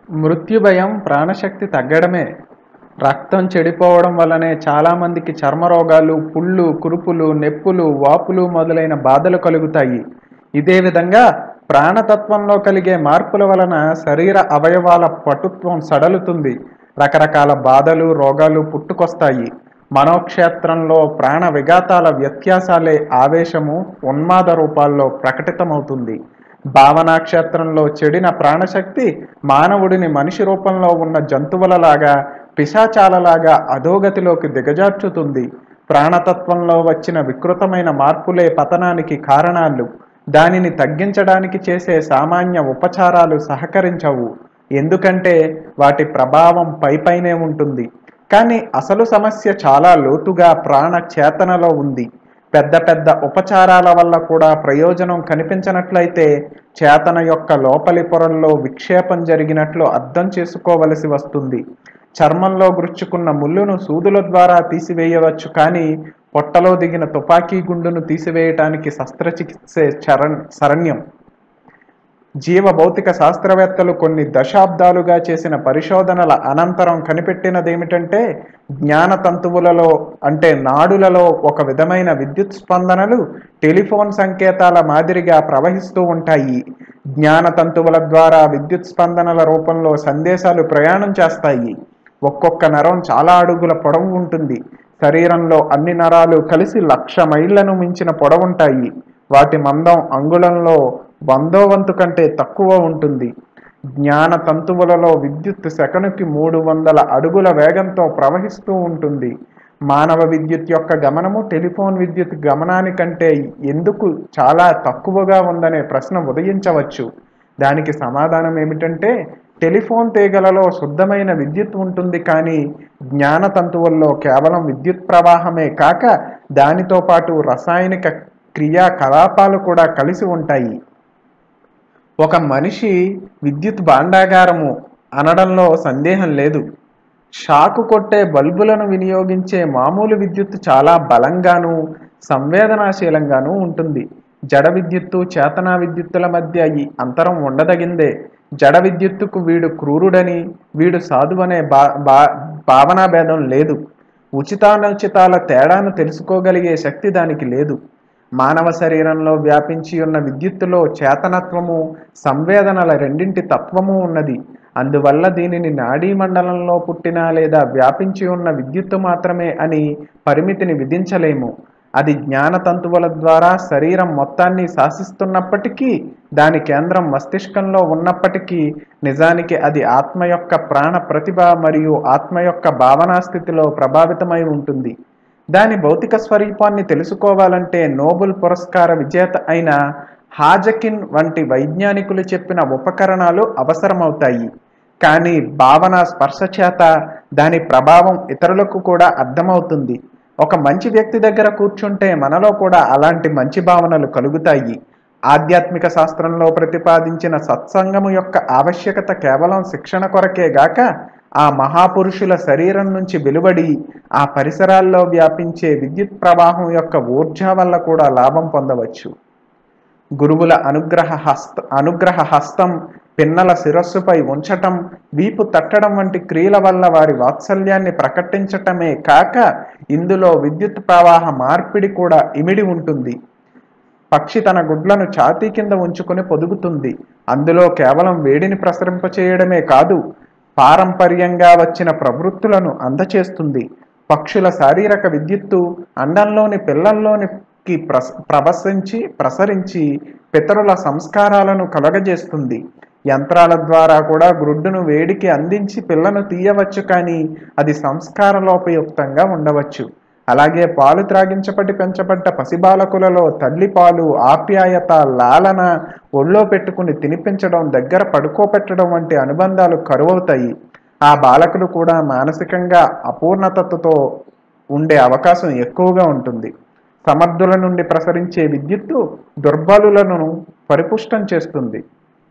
మృత్యుభయం ప్రాణశక్తి తగ్గడమే రక్తం చెడిపోవడం వల్లనే చాలామందికి చర్మరోగాలు పుళ్ళు కురుపులు నొప్పులు వాపులు మొదలైన బాధలు కలుగుతాయి ఇదే విధంగా ప్రాణతత్వంలో కలిగే మార్పుల వలన శరీర అవయవాల పటుత్వం సడలుతుంది రకరకాల బాధలు రోగాలు పుట్టుకొస్తాయి మనోక్షేత్రంలో ప్రాణ విఘాతాల వ్యత్యాసాలే ఆవేశము ఉన్మాద రూపాల్లో ప్రకటితమవుతుంది భావనా క్షేత్రంలో చెడిన ప్రాణశక్తి మానవుడిని మనిషి రూపంలో ఉన్న జంతువులలాగా పిశాచాలలాగా అధోగతిలోకి దిగజార్చుతుంది ప్రాణతత్వంలో వచ్చిన వికృతమైన మార్పులే పతనానికి కారణాలు దానిని తగ్గించడానికి చేసే సామాన్య ఉపచారాలు సహకరించవు ఎందుకంటే వాటి ప్రభావం పైపైనే ఉంటుంది కానీ అసలు సమస్య చాలా లోతుగా ప్రాణ చేతనలో ఉంది పెద్ద పెద్ద ఉపచారాల వల్ల కూడా ప్రయోజనం కనిపించనట్లయితే చేతన యొక్క లోపలి పొరల్లో విక్షేపం జరిగినట్లు అర్థం చేసుకోవలసి వస్తుంది చర్మంలో గుచ్చుకున్న ముళ్ళును సూదుల ద్వారా తీసివేయవచ్చు కానీ పొట్టలో దిగిన తుపాకీ గుండును తీసివేయటానికి శస్త్రచికిత్సే చరణ్ శరణ్యం జీవ భౌతిక శాస్త్రవేత్తలు కొన్ని దశాబ్దాలుగా చేసిన పరిశోధనల అనంతరం కనిపెట్టినదేమిటంటే జ్ఞాన తంతువులలో అంటే నాడులలో ఒక విధమైన విద్యుత్ స్పందనలు టెలిఫోన్ సంకేతాల మాదిరిగా ప్రవహిస్తూ ఉంటాయి జ్ఞాన తంతువుల ద్వారా విద్యుత్ స్పందనల రూపంలో సందేశాలు ప్రయాణం చేస్తాయి ఒక్కొక్క నరం చాలా అడుగుల పొడవు ఉంటుంది శరీరంలో అన్ని నరాలు కలిసి లక్ష మైళ్లను మించిన పొడవుంటాయి వాటి మందం అంగుళంలో వందో వంతు కంటే తక్కువ ఉంటుంది జ్ఞాన తంతువులలో విద్యుత్ సెకనుకి మూడు వందల అడుగుల వేగంతో ప్రవహిస్తూ ఉంటుంది మానవ విద్యుత్ యొక్క గమనము టెలిఫోన్ విద్యుత్ గమనానికంటే ఎందుకు చాలా తక్కువగా ఉందనే ప్రశ్న ఉదయించవచ్చు దానికి సమాధానం ఏమిటంటే టెలిఫోన్ తీగలలో శుద్ధమైన విద్యుత్ ఉంటుంది కానీ జ్ఞాన తంతువుల్లో కేవలం విద్యుత్ ప్రవాహమే కాక దానితో పాటు రసాయనిక క్రియాకలాపాలు కూడా కలిసి ఉంటాయి ఒక మనిషి విద్యుత్ భాండాగారము అనడంలో సందేహం లేదు షాకు కొట్టే బల్బులను వినియోగించే మామూలు విద్యుత్ చాలా బలంగాను సంవేదనాశీలంగాను ఉంటుంది జడ విద్యుత్తు చేతనా విద్యుత్తుల మధ్య ఈ అంతరం ఉండదగిందే జడ విద్యుత్తుకు వీడు క్రూరుడని వీడు సాధువనే బా బా భావనా భేదం లేదు ఉచితానుచితాల తేడాను తెలుసుకోగలిగే శక్తి దానికి లేదు మానవ శరీరంలో వ్యాపించి ఉన్న విద్యుత్తులో చేతనత్వము సంవేదనల రెండింటి తత్వము ఉన్నది అందువల్ల దీనిని నాడీ మండలంలో పుట్టిన లేదా వ్యాపించి ఉన్న విద్యుత్తు మాత్రమే అని పరిమితిని విధించలేము అది జ్ఞానతంతువుల ద్వారా శరీరం మొత్తాన్ని శాసిస్తున్నప్పటికీ దాని కేంద్రం మస్తిష్కంలో ఉన్నప్పటికీ నిజానికి అది ఆత్మ యొక్క ప్రాణ ప్రతిభ మరియు ఆత్మ యొక్క భావనా స్థితిలో ప్రభావితమై ఉంటుంది దాని భౌతిక స్వరూపాన్ని తెలుసుకోవాలంటే నోబెల్ పురస్కార విజేత అయిన హాజకిన్ వంటి వైజ్ఞానికులు చెప్పిన ఉపకరణాలు అవసరమవుతాయి కానీ భావన స్పర్శ చేత దాని ప్రభావం ఇతరులకు కూడా అర్థమవుతుంది ఒక మంచి వ్యక్తి దగ్గర కూర్చుంటే మనలో కూడా అలాంటి మంచి భావనలు కలుగుతాయి ఆధ్యాత్మిక శాస్త్రంలో ప్రతిపాదించిన సత్సంగము యొక్క ఆవశ్యకత కేవలం శిక్షణ కొరకే గాక ఆ మహాపురుషుల శరీరం నుంచి వెలువడి ఆ పరిసరాల్లో వ్యాపించే విద్యుత్ ప్రవాహం యొక్క ఊర్జా వల్ల కూడా లాభం పొందవచ్చు గురువుల అనుగ్రహ హస్త అనుగ్రహ హస్తం పిన్నల శిరస్సుపై ఉంచటం వీపు తట్టడం వంటి క్రియల వల్ల వారి వాత్సల్యాన్ని ప్రకటించటమే కాక ఇందులో విద్యుత్ ప్రవాహ మార్పిడి కూడా ఇమిడి ఉంటుంది పక్షి తన గుడ్లను ఛాతీ కింద ఉంచుకుని పొదుగుతుంది అందులో కేవలం వేడిని ప్రసరింపచేయడమే కాదు పారంపర్యంగా వచ్చిన ప్రవృత్తులను అందచేస్తుంది పక్షుల శారీరక విద్యుత్తు అండంలోని పిల్లల్లోనికి ప్రస ప్రవశించి ప్రసరించి పితరుల సంస్కారాలను కలగజేస్తుంది యంత్రాల ద్వారా కూడా గ్రుడ్డును వేడికి అందించి పిల్లను తీయవచ్చు కానీ అది సంస్కారలోపయుక్తంగా ఉండవచ్చు అలాగే పాలు త్రాగించబడి పెంచబడ్డ పసిబాలకులలో తల్లి పాలు ఆప్యాయత లాలన ఒళ్ళో పెట్టుకుని తినిపించడం దగ్గర పడుకోపెట్టడం వంటి అనుబంధాలు కరువవుతాయి ఆ బాలకులు కూడా మానసికంగా అపూర్ణతతో ఉండే అవకాశం ఎక్కువగా ఉంటుంది సమర్థుల నుండి ప్రసరించే విద్యుత్తు దుర్బలులను పరిపుష్టం చేస్తుంది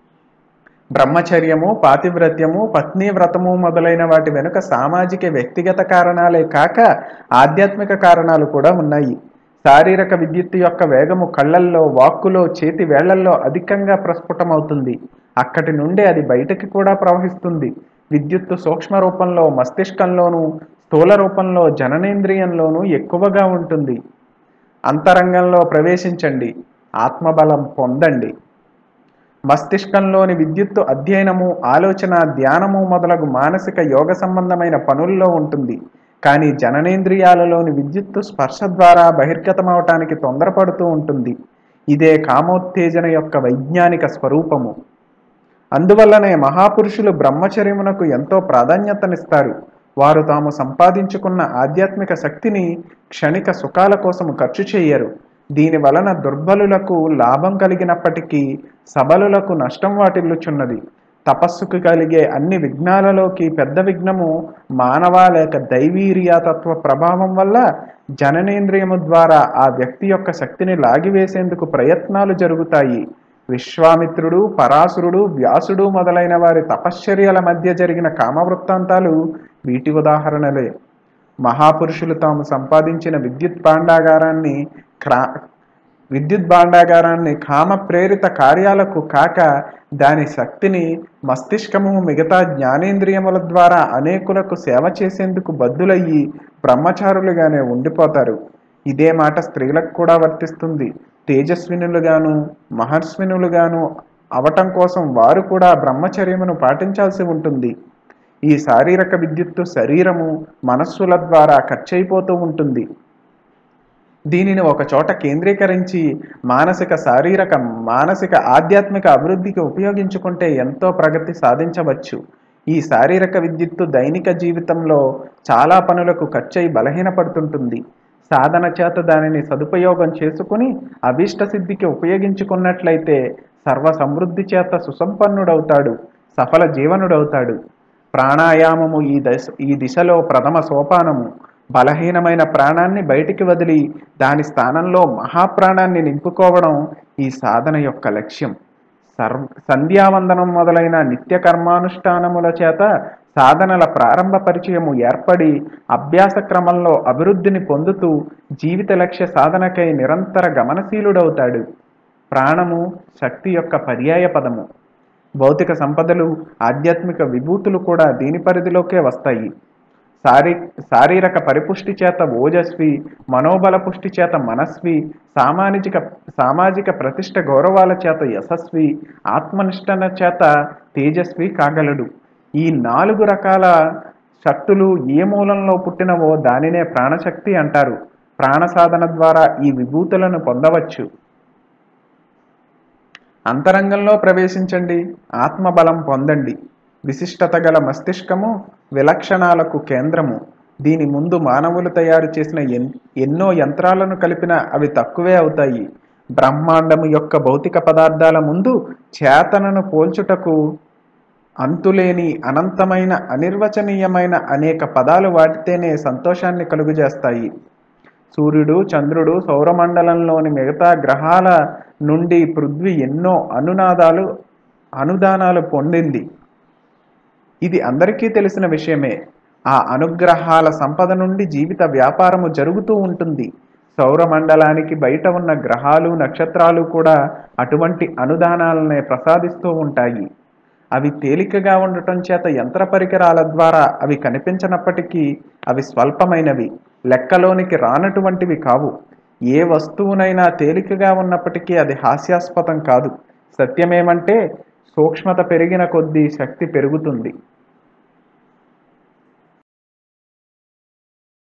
బ్రహ్మచర్యము పాతివ్రత్యము పత్ని వ్రతము మొదలైన వాటి వెనుక సామాజిక వ్యక్తిగత కారణాలే కాక ఆధ్యాత్మిక కారణాలు కూడా ఉన్నాయి శారీరక విద్యుత్తు యొక్క వేగము కళ్ళల్లో వాక్కులో చేతి వేళ్లల్లో అధికంగా ప్రస్ఫుటమవుతుంది అక్కడి నుండి అది బయటకి కూడా ప్రవహిస్తుంది విద్యుత్తు సూక్ష్మ రూపంలో మస్తిష్కంలోనూ స్థూల రూపంలో జననేంద్రియంలోనూ ఎక్కువగా ఉంటుంది అంతరంగంలో ప్రవేశించండి ఆత్మబలం పొందండి మస్తిష్కంలోని విద్యుత్తు అధ్యయనము ఆలోచన ధ్యానము మొదలగు మానసిక యోగ సంబంధమైన పనుల్లో ఉంటుంది కానీ జననేంద్రియాలలోని విద్యుత్తు స్పర్శ ద్వారా బహిర్గతమవటానికి తొందరపడుతూ ఉంటుంది ఇదే కామోత్తేజన యొక్క వైజ్ఞానిక స్వరూపము అందువల్లనే మహాపురుషులు బ్రహ్మచర్యమునకు ఎంతో ప్రాధాన్యతనిస్తారు వారు తాము సంపాదించుకున్న ఆధ్యాత్మిక శక్తిని క్షణిక సుఖాల కోసం ఖర్చు చేయరు దీని వలన దుర్బలులకు లాభం కలిగినప్పటికీ సబలులకు నష్టం వాటిల్లుచున్నది తపస్సుకు కలిగే అన్ని విఘ్నాలలోకి పెద్ద విఘ్నము మానవ లేక దైవీర్యాతత్వ ప్రభావం వల్ల జననేంద్రియము ద్వారా ఆ వ్యక్తి యొక్క శక్తిని లాగివేసేందుకు ప్రయత్నాలు జరుగుతాయి విశ్వామిత్రుడు పరాశురుడు వ్యాసుడు మొదలైన వారి తపశ్చర్యల మధ్య జరిగిన కామవృత్తాంతాలు వీటి ఉదాహరణలే మహాపురుషులు తాము సంపాదించిన విద్యుత్ భాండాగారాన్ని క్రా విద్యుత్ భాండాగారాన్ని కామ ప్రేరిత కార్యాలకు కాక దాని శక్తిని మస్తిష్కము మిగతా జ్ఞానేంద్రియముల ద్వారా అనేకులకు సేవ చేసేందుకు బద్దులయ్యి బ్రహ్మచారులుగానే ఉండిపోతారు ఇదే మాట స్త్రీలకు కూడా వర్తిస్తుంది తేజస్వినులుగాను మహర్స్వినులుగాను అవటం కోసం వారు కూడా బ్రహ్మచర్యమును పాటించాల్సి ఉంటుంది ఈ శారీరక విద్యుత్తు శరీరము మనస్సుల ద్వారా ఖర్చయిపోతూ ఉంటుంది దీనిని ఒక చోట కేంద్రీకరించి మానసిక శారీరక మానసిక ఆధ్యాత్మిక అభివృద్ధికి ఉపయోగించుకుంటే ఎంతో ప్రగతి సాధించవచ్చు ఈ శారీరక విద్యుత్తు దైనిక జీవితంలో చాలా పనులకు ఖర్చయి బలహీనపడుతుంటుంది సాధన చేత దానిని సదుపయోగం చేసుకుని అభీష్ట సిద్ధికి ఉపయోగించుకున్నట్లయితే సర్వ సమృద్ధి చేత సుసంపన్నుడవుతాడు సఫల జీవనుడవుతాడు ప్రాణాయామము ఈ దశ ఈ దిశలో ప్రథమ సోపానము బలహీనమైన ప్రాణాన్ని బయటికి వదిలి దాని స్థానంలో మహాప్రాణాన్ని నింపుకోవడం ఈ సాధన యొక్క లక్ష్యం సర్వ సంధ్యావందనం మొదలైన నిత్య కర్మానుష్ఠానముల చేత సాధనల ప్రారంభ పరిచయము ఏర్పడి అభ్యాస క్రమంలో అభివృద్ధిని పొందుతూ జీవిత లక్ష్య సాధనకై నిరంతర గమనశీలుడవుతాడు ప్రాణము శక్తి యొక్క పర్యాయ పదము భౌతిక సంపదలు ఆధ్యాత్మిక విభూతులు కూడా దీని పరిధిలోకే వస్తాయి శారీ శారీరక పరిపుష్టి చేత ఓజస్వి మనోబల పుష్టి చేత మనస్వి సామాజిక సామాజిక ప్రతిష్ట గౌరవాల చేత యశస్వి ఆత్మనిష్టన చేత తేజస్వి కాగలడు ఈ నాలుగు రకాల శక్తులు ఏ మూలంలో పుట్టినవో దానినే ప్రాణశక్తి అంటారు ప్రాణ సాధన ద్వారా ఈ విభూతులను పొందవచ్చు అంతరంగంలో ప్రవేశించండి ఆత్మబలం పొందండి విశిష్టత గల మస్తిష్కము విలక్షణాలకు కేంద్రము దీని ముందు మానవులు తయారు చేసిన ఎన్ ఎన్నో యంత్రాలను కలిపిన అవి తక్కువే అవుతాయి బ్రహ్మాండము యొక్క భౌతిక పదార్థాల ముందు చేతనను పోల్చుటకు అంతులేని అనంతమైన అనిర్వచనీయమైన అనేక పదాలు వాటితేనే సంతోషాన్ని కలుగజేస్తాయి సూర్యుడు చంద్రుడు సౌరమండలంలోని మిగతా గ్రహాల నుండి పృథ్వీ ఎన్నో అనునాదాలు అనుదానాలు పొందింది ఇది అందరికీ తెలిసిన విషయమే ఆ అనుగ్రహాల సంపద నుండి జీవిత వ్యాపారము జరుగుతూ ఉంటుంది సౌరమండలానికి బయట ఉన్న గ్రహాలు నక్షత్రాలు కూడా అటువంటి అనుదానాలనే ప్రసాదిస్తూ ఉంటాయి అవి తేలికగా ఉండటం చేత యంత్ర పరికరాల ద్వారా అవి కనిపించనప్పటికీ అవి స్వల్పమైనవి లెక్కలోనికి రానటువంటివి కావు ఏ వస్తువునైనా తేలికగా ఉన్నప్పటికీ అది హాస్యాస్పదం కాదు సత్యమేమంటే సూక్ష్మత పెరిగిన కొద్దీ శక్తి పెరుగుతుంది